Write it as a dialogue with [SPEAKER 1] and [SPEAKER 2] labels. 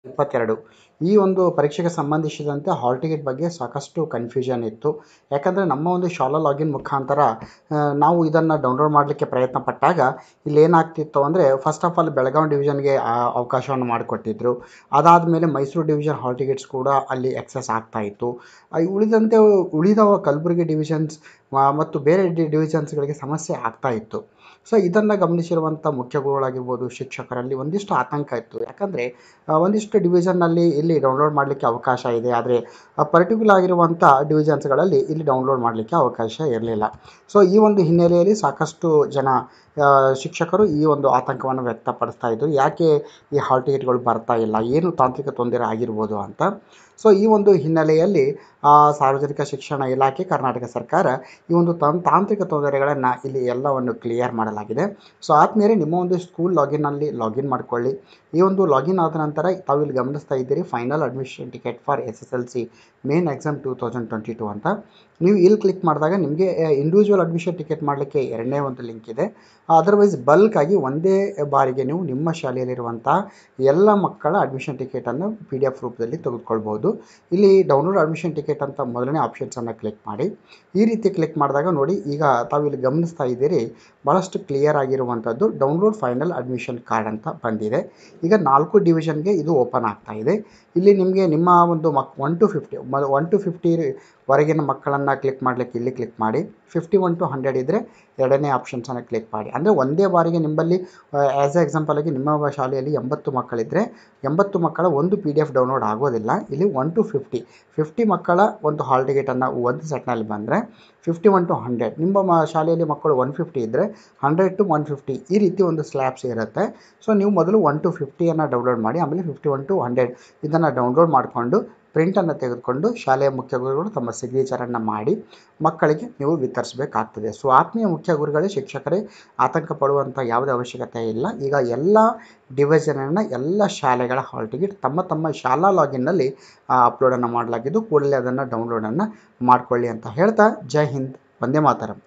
[SPEAKER 1] ಇಪ್ಪತ್ತೆರಡು ಈ ಒಂದು ಪರೀಕ್ಷೆಗೆ ಸಂಬಂಧಿಸಿದಂತೆ ಹಾಲ್ ಟಿಕೆಟ್ ಬಗ್ಗೆ ಸಾಕಷ್ಟು ಕನ್ಫ್ಯೂಷನ್ ಇತ್ತು ಯಾಕಂದರೆ ನಮ್ಮ ಒಂದು ಶಾಲಾ ಲಾಗಿನ್ ಮುಖಾಂತರ ಆ, ನಾವು ಇದನ್ನು ಡೌನ್ಲೋಡ್ ಮಾಡಲಿಕ್ಕೆ ಪ್ರಯತ್ನ ಪಟ್ಟಾಗ ಇಲ್ಲಿ ಏನಾಗ್ತಿತ್ತು ಅಂದರೆ ಫಸ್ಟ್ ಆಫ್ ಆಲ್ ಬೆಳಗಾವಿ ಡಿವಿಷನ್ಗೆ ಅವಕಾಶವನ್ನು ಮಾಡಿಕೊಟ್ಟಿದ್ರು ಅದಾದಮೇಲೆ ಮೈಸೂರು ಡಿವಿಷನ್ ಹಾಲ್ ಟಿಕೆಟ್ಸ್ ಕೂಡ ಅಲ್ಲಿ ಎಕ್ಸೆಸ್ ಆಗ್ತಾ ಇತ್ತು ಆ, ಉಳಿದಂತೆ ಉಳಿದ ಕಲಬುರಗಿ ಡಿವಿಷನ್ಸ್ ಮತ್ತು ಬೇರೆ ಡಿ ಡಿವಿಷನ್ಸ್ಗಳಿಗೆ ಸಮಸ್ಯೆ ಆಗ್ತಾ ಇತ್ತು ಸೊ ಇದನ್ನು ಗಮನಿಸಿರುವಂಥ ಮುಖ್ಯ ಗುರುಗಳಾಗಿರ್ಬೋದು ಶಿಕ್ಷಕರಲ್ಲಿ ಒಂದಿಷ್ಟು ಆತಂಕ ಇತ್ತು ಯಾಕಂದರೆ ಒಂದಿಷ್ಟು ಡಿವಿಷನ್ನಲ್ಲಿ ಇಲ್ಲಿ ಡೌನ್ಲೋಡ್ ಮಾಡಲಿಕ್ಕೆ ಅವಕಾಶ ಇದೆ ಆದರೆ ಪರ್ಟಿಕ್ಯುಲರ್ ಆಗಿರುವಂಥ ಡಿವಿಷನ್ಸ್ಗಳಲ್ಲಿ ಇಲ್ಲಿ ಡೌನ್ಲೋಡ್ ಮಾಡಲಿಕ್ಕೆ ಅವಕಾಶ ಇರಲಿಲ್ಲ ಸೊ ಈ ಒಂದು ಹಿನ್ನೆಲೆಯಲ್ಲಿ ಸಾಕಷ್ಟು ಜನ ಆ, ಶಿಕ್ಷಕರು ಈ ಒಂದು ಆತಂಕವನ್ನು ವ್ಯಕ್ತಪಡಿಸ್ತಾ ಇದ್ದರು ಯಾಕೆ ಈ ಹಾಲ್ ಟಿಕೆಟ್ಗಳು ಬರ್ತಾ ಇಲ್ಲ ಏನು ತಾಂತ್ರಿಕ ತೊಂದರೆ ಆಗಿರ್ಬೋದು ಅಂತ ಸೊ ಈ ಒಂದು ಹಿನ್ನೆಲೆಯಲ್ಲಿ ಆ, ಸಾರ್ವಜನಿಕ ಶಿಕ್ಷಣ ಇಲಾಖೆ ಕರ್ನಾಟಕ ಸರ್ಕಾರ ಈ ಒಂದು ತಂ ತಾಂತ್ರಿಕ ತೊಂದರೆಗಳನ್ನು ಇಲ್ಲಿ ಎಲ್ಲವನ್ನು ಕ್ಲಿಯರ್ ಮಾಡಲಾಗಿದೆ ಸೊ ಆದಮೇಲೆ ನಿಮ್ಮ ಒಂದು ಸ್ಕೂಲ್ ಲಾಗಿನ್ನಲ್ಲಿ ಲಾಗಿನ್ ಮಾಡ್ಕೊಳ್ಳಿ ಈ ಒಂದು ಲಾಗಿನ್ ಆದ ನಂತರ ತಾವು ಇಲ್ಲಿ ಗಮನಿಸ್ತಾ ಇದ್ದೀರಿ final admission ticket for S S L C main exam two thousand twenty two ಅಂತ ನೀವು ಇಲ್ಲಿ ಕ್ಲಿಕ್ ಮಾಡಿದಾಗ ನಿಮಗೆ ಇಂಡಿವಿಜುವಲ್ ಅಡ್ಮಿಷನ್ ಟಿಕೆಟ್ ಮಾಡಲಿಕ್ಕೆ ಎರಡನೇ ಒಂದು ಲಿಂಕ್ ಇದೆ ಅದರ್ವೈಸ್ ಬಲ್ಕ್ ಆಗಿ ಒಂದೇ ಬಾರಿಗೆ ನೀವು ನಿಮ್ಮ ಶಾಲೆಯಲ್ಲಿರುವಂಥ ಎಲ್ಲ ಮಕ್ಕಳ ಅಡ್ಮಿಷನ್ ಟಿಕೆಟನ್ನು ಪಿ ಡಿ ಎಫ್ ರೂಪದಲ್ಲಿ ತೆಗೆದುಕೊಳ್ಬೋದು ಇಲ್ಲಿ ಡೌನ್ಲೋಡ್ ಅಡ್ಮಿಷನ್ ಟಿಕೆಟ್ ಅಂತ ಮೊದಲನೇ ಆಪ್ಷನ್ಸನ್ನು ಕ್ಲಿಕ್ ಮಾಡಿ ಈ ರೀತಿ ಕ್ಲಿಕ್ ಮಾಡಿದಾಗ ನೋಡಿ ಈಗ ತಾವು ಇಲ್ಲಿ ಗಮನಿಸ್ತಾ ಇದ್ದೀರಿ ಭಾಳಷ್ಟು ಕ್ಲಿಯರ್ ಆಗಿರುವಂಥದ್ದು ಡೌನ್ಲೋಡ್ ಫೈನಲ್ ಅಡ್ಮಿಷನ್ ಕಾರ್ಡ್ ಅಂತ ಬಂದಿದೆ ಈಗ ನಾಲ್ಕು ಡಿವಿಷನ್ಗೆ ಇದು ಓಪನ್ ಆಗ್ತಾ ಇದೆ ಇಲ್ಲಿ ನಿಮಗೆ ನಿಮ್ಮ ಒಂದು ಮಕ್ one to fifty one to fifty ವರೆಗಿನ ಮಕ್ಕಳನ್ನು ಕ್ಲಿಕ್ ಮಾಡಲಿಕ್ಕೆ ಇಲ್ಲಿ ಕ್ಲಿಕ್ ಮಾಡಿ ಫಿಫ್ಟಿ ಒನ್ ಟು ಹಂಡ್ರೆಡ್ ಇದ್ದರೆ ಎರಡನೇ ಆಪ್ಷನ್ಸನ್ನು ಕ್ಲಿಕ್ ಮಾಡಿ ಅಂದರೆ ಒಂದೇ ಬಾರಿಗೆ ನಿಮ್ಮಲ್ಲಿ ಆ್ಯಸ್ ಎ ಎಕ್ಸಾಂಪಲ್ ಆಗಿ ನಿಮ್ಮ ಶಾಲೆಯಲ್ಲಿ ಎಂಬತ್ತು ಮಕ್ಕಳಿದ್ದರೆ ಎಂಬತ್ತು ಮಕ್ಕಳ ಒಂದು ಪಿ ಡಿ ಎಫ್ ಡೌನ್ಲೋಡ್ ಆಗೋದಿಲ್ಲ ಇಲ್ಲಿ ಒನ್ ಟು ಫಿಫ್ಟಿ ಫಿಫ್ಟಿ ಮಕ್ಕಳ ಒಂದು ಹಾಲ್ ಟಿಕೆಟನ್ನು ಒಂದು ಸೆಟ್ನಲ್ಲಿ ಬಂದರೆ ಫಿಫ್ಟಿ ಒನ್ ಟು ಹಂಡ್ರೆಡ್ ನಿಮ್ಮ ಮ ಶಾಲೆಯಲ್ಲಿ ಮಕ್ಕಳು ಒನ್ ಫಿಫ್ಟಿ ಇದ್ದರೆ ಹಂಡ್ರೆಡ್ ಟು ಒನ್ ಫಿಫ್ಟಿ ಈ ರೀತಿ ಒಂದು ಸ್ಲ್ಯಾಬ್ಸ್ ಇರುತ್ತೆ ಸೊ ನೀವು ಮೊದಲು ಒನ್ ಟು ಫಿಫ್ಟಿಯನ್ನು ಡೌನ್ಲೋಡ್ ಮಾಡಿ ಆಮೇಲೆ ಫಿಫ್ಟಿ ಒನ್ ಟು ಹಂಡ್ರೆಡ್ ಇದನ್ನು ಡೌನ್ಲೋಡ್ ಮಾಡಿಕೊಂಡು ಪ್ರಿಂಟನ್ನು ತೆಗೆದುಕೊಂಡು ಶಾಲೆಯ ಮುಖ್ಯ ಗುರುಗಳು ತಮ್ಮ ಸಿಗ್ನೇಚರನ್ನು ಮಾಡಿ ಮಕ್ಕಳಿಗೆ ನೀವು ವಿತರಿಸಬೇಕಾಗ್ತದೆ ಸೊ ಆತ್ಮೀಯ ಮುಖ್ಯ ಗುರುಗಳೇ ಶಿಕ್ಷಕರೇ ಆತಂಕ ಪಡುವಂಥ ಯಾವುದೇ ಅವಶ್ಯಕತೆ ಇಲ್ಲ ಈಗ ಎಲ್ಲ ಡಿವಿಷನನ್ನು ಎಲ್ಲ ಶಾಲೆಗಳ ಹಾಲ್ ಟಿಕೆಟ್ ತಮ್ಮ ತಮ್ಮ ಶಾಲಾ ಲಾಗಿನ್ನಲ್ಲಿ ಅಪ್ಲೋಡನ್ನು ಮಾಡಲಾಗಿದ್ದು ಕೂಡಲೇ ಅದನ್ನು ಡೌನ್ಲೋಡನ್ನು ಮಾಡಿಕೊಳ್ಳಿ ಅಂತ ಹೇಳ್ತಾ ಜೈ ಹಿಂದ್ ವಂದೇ ಮಾತರಂ